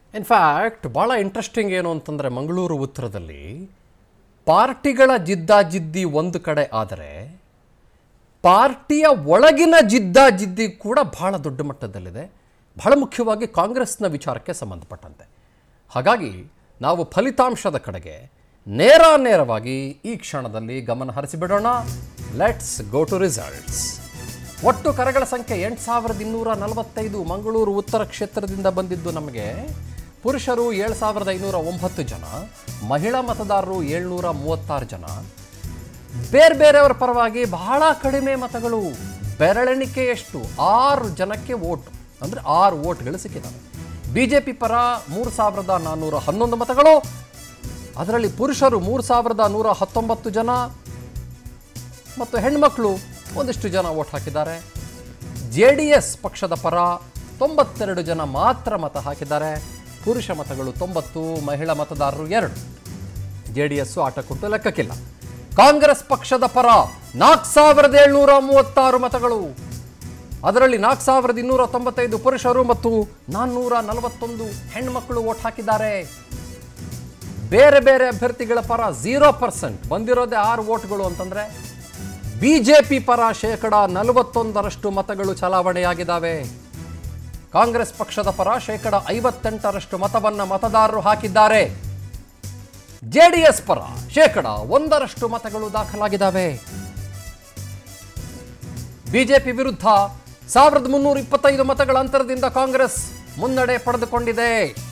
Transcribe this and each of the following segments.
in fact ಭಾಳ interesting ಏನು ಅಂತಂದರೆ ಮಂಗಳೂರು ಉತ್ತರದಲ್ಲಿ ಪಾರ್ಟಿಗಳ ಜಿದ್ದಾಜಿದ್ದಿ ಒಂದು ಕಡೆ ಆದರೆ ಪಾರ್ಟಿಯ ಒಳಗಿನ ಜಿದ್ದಾಜಿದ್ದಿ ಕೂಡ ಬಹಳ ದೊಡ್ಡ ಮಟ್ಟದಲ್ಲಿದೆ ಬಹಳ ಮುಖ್ಯವಾಗಿ ಕಾಂಗ್ರೆಸ್ನ ವಿಚಾರಕ್ಕೆ ಸಂಬಂಧಪಟ್ಟಂತೆ ಹಾಗಾಗಿ ನಾವು ಫಲಿತಾಂಶದ ಕಡೆಗೆ ನೇರ ನೇರವಾಗಿ ಈ ಕ್ಷಣದಲ್ಲಿ ಗಮನ ಹರಿಸಿಬಿಡೋಣ ಲೆಟ್ಸ್ ಗೋ ಟು ರಿಸಲ್ಟ್ಸ್ ಒಟ್ಟು ಕರೆಗಳ ಸಂಖ್ಯೆ ಎಂಟು ಸಾವಿರದ ಇನ್ನೂರ ನಲವತ್ತೈದು ಮಂಗಳೂರು ಉತ್ತರ ಕ್ಷೇತ್ರದಿಂದ ಬಂದಿದ್ದು ನಮಗೆ ಪುರುಷರು ಏಳು ಸಾವಿರದ ಐನೂರ ಒಂಬತ್ತು ಜನ ಮಹಿಳಾ ಮತದಾರರು ಏಳ್ನೂರ ಮೂವತ್ತಾರು ಜನ ಬೇರೆ ಬೇರೆಯವರ ಪರವಾಗಿ ಬಹಳ ಕಡಿಮೆ ಮತಗಳು ಬೆರಳೆಣಿಕೆಯಷ್ಟು ಆರು ಜನಕ್ಕೆ ವೋಟ್ ಅಂದರೆ ಆರು ವೋಟ್ಗಳು ಸಿಕ್ಕಿದ್ದಾವೆ ಬಿ ಜೆ ಪಿ ಪರ ಮೂರು ಸಾವಿರದ ನಾನ್ನೂರ ಹನ್ನೊಂದು ಮತಗಳು ಅದರಲ್ಲಿ ಪುರುಷರು ಮೂರು ಸಾವಿರದ ನೂರ ಹತ್ತೊಂಬತ್ತು ಜನ ಮತ್ತು ಹೆಣ್ಮಕ್ಳು ಒಂದಿಷ್ಟು ಜನ ವೋಟ್ ಹಾಕಿದ್ದಾರೆ ಜೆ ಡಿ ಎಸ್ ಪಕ್ಷದ ಪರ ತೊಂಬತ್ತೆರಡು ಜನ ಮಾತ್ರ ಮತ ಹಾಕಿದ್ದಾರೆ ಪುರುಷ ಮತಗಳು ತೊಂಬತ್ತು ಮಹಿಳಾ ಮತದಾರರು ಎರಡು ಜೆ ಡಿ ಎಸ್ ಆಟ ಕೊಟ್ಟು ಲೆಕ್ಕಕ್ಕಿಲ್ಲ ಕಾಂಗ್ರೆಸ್ ಪಕ್ಷದ ಪರ ನಾಲ್ಕು ಸಾವಿರದ ಏಳ್ನೂರ ಮೂವತ್ತಾರು ಮತಗಳು ಅದರಲ್ಲಿ ನಾಲ್ಕು ಸಾವಿರದ ಇನ್ನೂರ ತೊಂಬತ್ತೈದು ಪುರುಷರು ಮತ್ತು ನಾನ್ನೂರ ನಲವತ್ತೊಂದು ಹೆಣ್ಮಕ್ಳು ವೋಟ್ ಹಾಕಿದ್ದಾರೆ ಬೇರೆ ಬೇರೆ ಅಭ್ಯರ್ಥಿಗಳ ಪರ ಝೀರೋ ಪರ್ಸೆಂಟ್ ಬಂದಿರೋದೇ ಆರು ವೋಟ್ಗಳು ಅಂತಂದ್ರೆ ಬಿಜೆಪಿ ಪರ ಶೇಕಡ ನಲವತ್ತೊಂದರಷ್ಟು ಮತಗಳು ಚಲಾವಣೆಯಾಗಿದ್ದಾವೆ ಕಾಂಗ್ರೆಸ್ ಪಕ್ಷದ ಪರ ಶೇಕಡ ಐವತ್ತೆಂಟರಷ್ಟು ಮತವನ್ನ ಮತದಾರರು ಹಾಕಿದ್ದಾರೆ ಜೆಡಿಎಸ್ ಪರ ಶೇಕಡ ಒಂದರಷ್ಟು ಮತಗಳು ದಾಖಲಾಗಿದ್ದಾವೆ ಬಿಜೆಪಿ ವಿರುದ್ಧ ಸಾವಿರದ ಮುನ್ನೂರ ಇಪ್ಪತ್ತೈದು ಮತಗಳ ಅಂತರದಿಂದ ಕಾಂಗ್ರೆಸ್ ಮುನ್ನಡೆ ಪಡೆದುಕೊಂಡಿದೆ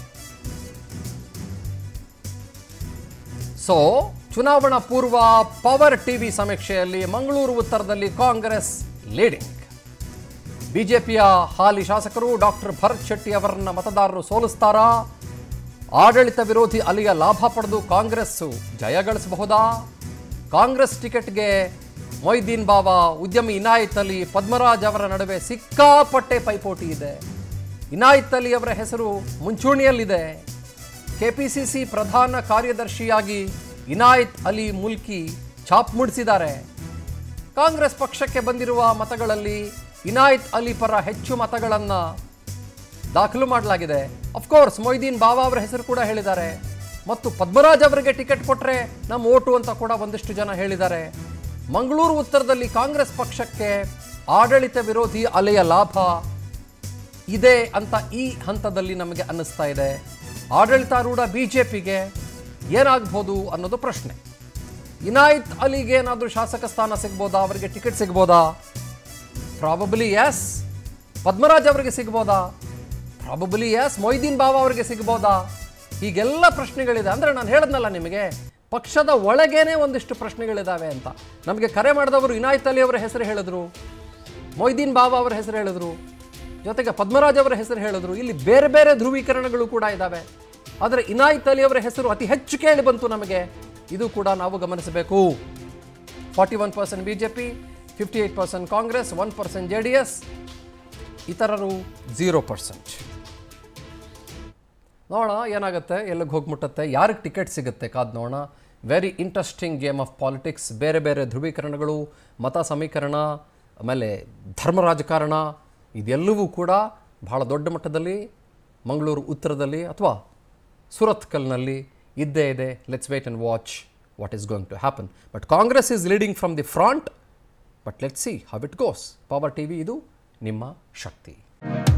ಸೊ ಚುನಾವಣಾ ಪೂರ್ವ ಪವರ್ ಟಿವಿ ಸಮೀಕ್ಷೆಯಲ್ಲಿ ಮಂಗಳೂರು ಉತ್ತರದಲ್ಲಿ ಕಾಂಗ್ರೆಸ್ ಲೀಡಿಂಗ್ ಬಿಜೆಪಿಯ ಹಾಲಿ ಶಾಸಕರು ಡಾಕ್ಟರ್ ಭರತ್ ಶೆಟ್ಟಿ ಅವರನ್ನ ಮತದಾರರು ಸೋಲಿಸ್ತಾರಾ ಆಡಳಿತ ವಿರೋಧಿ ಅಲಿಯ ಲಾಭ ಪಡೆದು ಕಾಂಗ್ರೆಸ್ ಜಯ ಗಳಿಸಬಹುದಾ ಕಾಂಗ್ರೆಸ್ ಟಿಕೆಟ್ಗೆ ಮೊಯ್ದೀನ್ ಬಾಬಾ ಉದ್ಯಮಿ ಇನಾಯತ್ ಅಲಿ ಪದ್ಮರಾಜ್ ಅವರ ನಡುವೆ ಸಿಕ್ಕಾಪಟ್ಟೆ ಪೈಪೋಟಿ ಇದೆ ಇನಾಯತ್ ಅಲಿ ಅವರ ಹೆಸರು ಮುಂಚೂಣಿಯಲ್ಲಿದೆ ಕೆಪಿಸಿಸಿ ಪ್ರಧಾನ ಕಾರ್ಯದರ್ಶಿಯಾಗಿ ಇನಾಯತ್ ಅಲಿ ಮುಲ್ಕಿ ಛಾಪ್ ಮೂಡಿಸಿದ್ದಾರೆ ಕಾಂಗ್ರೆಸ್ ಪಕ್ಷಕ್ಕೆ ಬಂದಿರುವ ಮತಗಳಲ್ಲಿ ಇನಾಯತ್ ಅಲಿ ಪರ ಹೆಚ್ಚು ಮತಗಳನ್ನು ದಾಖಲು ಮಾಡಲಾಗಿದೆ ಅಫ್ಕೋರ್ಸ್ ಮೊಯ್ದೀನ್ ಬಾಬಾ ಅವರ ಹೆಸರು ಕೂಡ ಹೇಳಿದ್ದಾರೆ ಮತ್ತು ಪದ್ಮರಾಜ್ ಅವರಿಗೆ ಟಿಕೆಟ್ ಕೊಟ್ಟರೆ ನಮ್ಮ ಓಟು ಅಂತ ಕೂಡ ಒಂದಿಷ್ಟು ಜನ ಹೇಳಿದ್ದಾರೆ ಮಂಗಳೂರು ಉತ್ತರದಲ್ಲಿ ಕಾಂಗ್ರೆಸ್ ಪಕ್ಷಕ್ಕೆ ಆಡಳಿತ ವಿರೋಧಿ ಅಲೆಯ ಲಾಭ ಇದೆ ಅಂತ ಈ ಹಂತದಲ್ಲಿ ನಮಗೆ ಅನ್ನಿಸ್ತಾ ಇದೆ ಆಡಳಿತಾರೂಢ ಬಿ ಜೆ ಪಿಗೆ ಏನಾಗ್ಬೋದು ಅನ್ನೋದು ಪ್ರಶ್ನೆ ಇನಾಯತ್ ಅಲಿಗೆ ಏನಾದರೂ ಶಾಸಕ ಸ್ಥಾನ ಸಿಗ್ಬೋದಾ ಅವರಿಗೆ ಟಿಕೆಟ್ ಸಿಗ್ಬೋದಾ ಪ್ರಾಬಬಲಿ ಎಸ್ ಪದ್ಮರಾಜ್ ಅವರಿಗೆ ಸಿಗ್ಬೋದಾ ಪ್ರಾಬಬಲಿ ಎಸ್ ಮೊಯ್ದೀನ್ ಬಾಬಾ ಅವರಿಗೆ ಸಿಗ್ಬೋದಾ ಹೀಗೆಲ್ಲ ಪ್ರಶ್ನೆಗಳಿದೆ ಅಂದರೆ ನಾನು ಹೇಳಿದ್ನಲ್ಲ ನಿಮಗೆ ಪಕ್ಷದ ಒಳಗೇನೆ ಒಂದಿಷ್ಟು ಪ್ರಶ್ನೆಗಳಿದ್ದಾವೆ ಅಂತ ನಮಗೆ ಕರೆ ಮಾಡಿದವರು ಇನಾಯತ್ ಅಲಿ ಅವರ ಹೆಸರು ಹೇಳಿದ್ರು ಮೊಯ್ದೀನ್ ಬಾಬಾ ಅವರ ಹೆಸರು ಹೇಳಿದ್ರು ಜೊತೆಗೆ ಪದ್ಮರಾಜ್ ಅವರ ಹೆಸರು ಹೇಳಿದ್ರು ಇಲ್ಲಿ ಬೇರೆ ಬೇರೆ ಧ್ರುವೀಕರಣಗಳು ಕೂಡ ಇದ್ದಾವೆ ಆದರೆ ಇನಾಯತ್ ಅಲಿ ಅವರ ಹೆಸರು ಅತಿ ಹೆಚ್ಚು ಕೇಳಿ ಬಂತು ನಮಗೆ ಇದು ಕೂಡ ನಾವು ಗಮನಿಸಬೇಕು forty one percent B J P fifty eight percent Congress one percent J D S ಇತರರು ಝೀರೋ ಪರ್ಸೆಂಟ್ ನೋಡೋಣ ಏನಾಗುತ್ತೆ ಎಲ್ಲಿಗೆ ಹೋಗಿ ಮುಟ್ಟತ್ತೆ ಯಾರಿಗೆ ಟಿಕೆಟ್ ಸಿಗುತ್ತೆ ಕಾದ್ ನೋಡೋಣ very interesting game of politics ಬೇರೆ ಬೇರೆ ಧ್ರುವೀಕರಣಗಳು ಮತ ಸಮೀಕರಣ ಆಮೇಲೆ ಧರ್ಮ ರಾಜಕಾರಣ ಇದೆಲ್ಲವೂ ಕೂಡ ಬಹಳ ದೊಡ್ಡ ಮಟ್ಟದಲ್ಲಿ ಮಂಗಳೂರು ಉತ್ತರದಲ್ಲಿ ಅಥವಾ ಸುರತ್ಕಲ್ನಲ್ಲಿ ಇದ್ದೇ ಇದೆ let's wait and watch what is going to happen but Congress is leading from the front but let see how it goes Power T V ಇದು ನಿಮ್ಮ ಶಕ್ತಿ